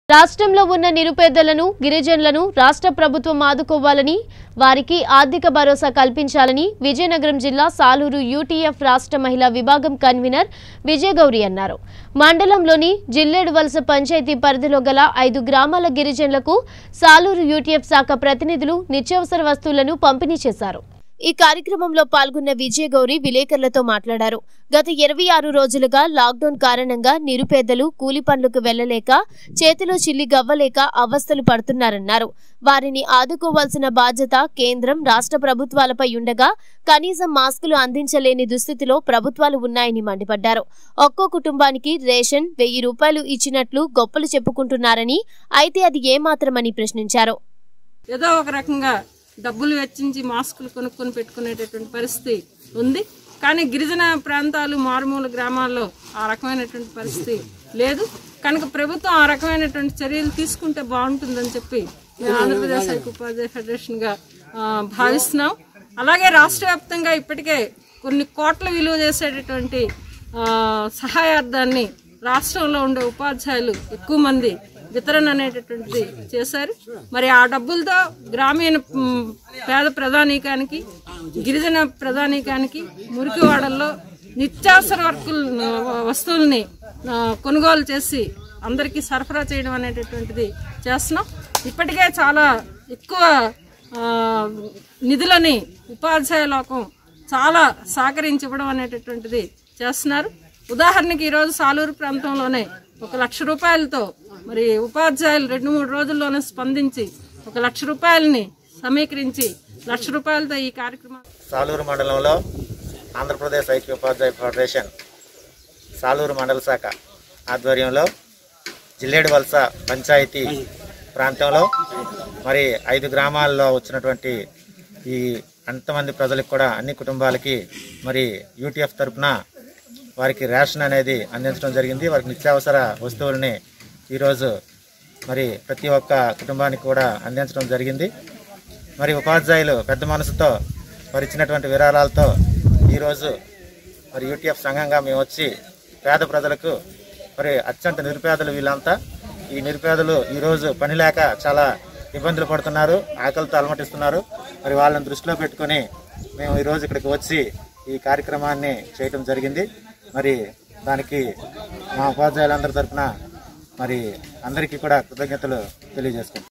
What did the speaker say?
రాష్ట్రంలో ఉన్న నిరుపేదలను గిరిజనులను రాష్ట్ర ప్రభుత్వం ఆదుకోవాలని వారికి ఆర్థిక భరోసా కల్పించాలని విజయనగరం జిల్లా సాలూరు యూటీఎఫ్ రాష్ట్ర మహిళా విభాగం కన్వీనర్ విజయగౌరి అన్నారు మండలంలోని జిల్లేడు వలస పంచాయతీ పరిధిలో గల ఐదు గ్రామాల గిరిజనులకు సాలూరు యూటీఎఫ్ శాఖ ప్రతినిధులు నిత్యావసర వస్తువులను పంపిణీ చేశారు ఈ కార్యక్రమంలో పాల్గొన్న విజయగౌరి విలేకరులతో మాట్లాడారు గత ఇరవై ఆరు రోజులుగా లాక్డౌన్ కారణంగా నిరుపేదలు కూలి పనులకు వెళ్లలేక చేతిలో చిల్లి గవ్వలేక అవస్థలు పడుతున్నారన్నారు వారిని ఆదుకోవాల్సిన బాధ్యత కేంద్రం రాష్ట్ర ప్రభుత్వాలపై ఉండగా కనీసం మాస్కులు అందించలేని దుస్థితిలో ప్రభుత్వాలు ఉన్నాయని మండిపడ్డారు ఒక్కో కుటుంబానికి రేషన్ వెయ్యి రూపాయలు ఇచ్చినట్లు గొప్పలు చెప్పుకుంటున్నారని అయితే అది ఏమాత్రమని ప్రశ్నించారు ఏదో ఒక రకంగా డబ్బులు వెచ్చించి మాస్కులు కొనుక్కొని పెట్టుకునేటటువంటి పరిస్థితి ఉంది కానీ గిరిజన ప్రాంతాలు మారుమూల గ్రామాల్లో ఆ రకమైనటువంటి పరిస్థితి లేదు కనుక ప్రభుత్వం ఆ రకమైనటువంటి చర్యలు తీసుకుంటే బాగుంటుందని చెప్పి మేము ఆంధ్రప్రదేశ్ ఐక్య ఉపాధ్యాయ ఫెడరేషన్గా ఆ, భావిస్తున్నాం అలాగే రాష్ట్ర వ్యాప్తంగా ఇప్పటికే కొన్ని కోట్ల విలువ చేసేటటువంటి ఆ, సహాయార్థాన్ని రాష్ట్రంలో ఉండే ఉపాధ్యాయులు ఎక్కువ మంది వితరణ అనేటటువంటిది చేశారు మరి ఆ డబ్బులతో గ్రామీణ మ్, పేద ప్రధానికానికి గిరిజన ప్రధానికానికి మురికివాడల్లో నిత్యావసర వర్కులు వస్తువుల్ని ఆ, కొనుగోలు చేసి అందరికీ సరఫరా చేయడం అనేటటువంటిది చేస్తున్నాం ఇప్పటికే చాలా ఎక్కువ ఆ, నిధులని ఉపాధ్యాయ లోకం చాలా సహకరించి ఇవ్వడం అనేటటువంటిది చేస్తున్నారు ఉదాహరణకి ఈరోజు సాలూరు ప్రాంతంలోనే ఒక లక్ష రూపాయలతో మరి ఉపాధ్యాయులు రెండు మూడు రోజుల్లోనే స్పందించి ఒక లక్ష రూపాయలని సమీకరించి లక్ష రూపాయలతో ఈ కార్యక్రమం సాలూరు మండలంలో ఆంధ్రప్రదేశ్ ఐక్య ఉపాధ్యాయ ఫెడరేషన్ సాలూరు మండల శాఖ ఆధ్వర్యంలో జిల్లేడు వలస పంచాయతీ ప్రాంతంలో మరి ఐదు గ్రామాల్లో వచ్చినటువంటి ఈ అంతమంది ప్రజలకు కూడా అన్ని కుటుంబాలకి మరి యూటీఎఫ్ తరపున వారికి రేషన్ అనేది అందించడం జరిగింది వారికి నిత్యావసర వస్తువుల్ని ఈరోజు మరి ప్రతి ఒక్క కుటుంబానికి కూడా అందించడం జరిగింది మరి ఉపాధ్యాయులు పెద్ద మనసుతో మరి ఇచ్చినటువంటి విరాళాలతో ఈరోజు మరి యూటీఎఫ్ సంఘంగా మేము వచ్చి పేద ప్రజలకు మరి అత్యంత నిరుపేదలు వీళ్ళంతా ఈ నిరుపేదలు ఈరోజు పని లేక చాలా ఇబ్బందులు పడుతున్నారు ఆకలితో అలమటిస్తున్నారు మరి వాళ్ళని దృష్టిలో పెట్టుకొని మేము ఈరోజు ఇక్కడికి వచ్చి ఈ కార్యక్రమాన్ని చేయటం జరిగింది మరి దానికి మా ఉపాధ్యాయులందరి తరపున మరి అందరికీ కూడా కృతజ్ఞతలు తెలియజేసుకుంటాం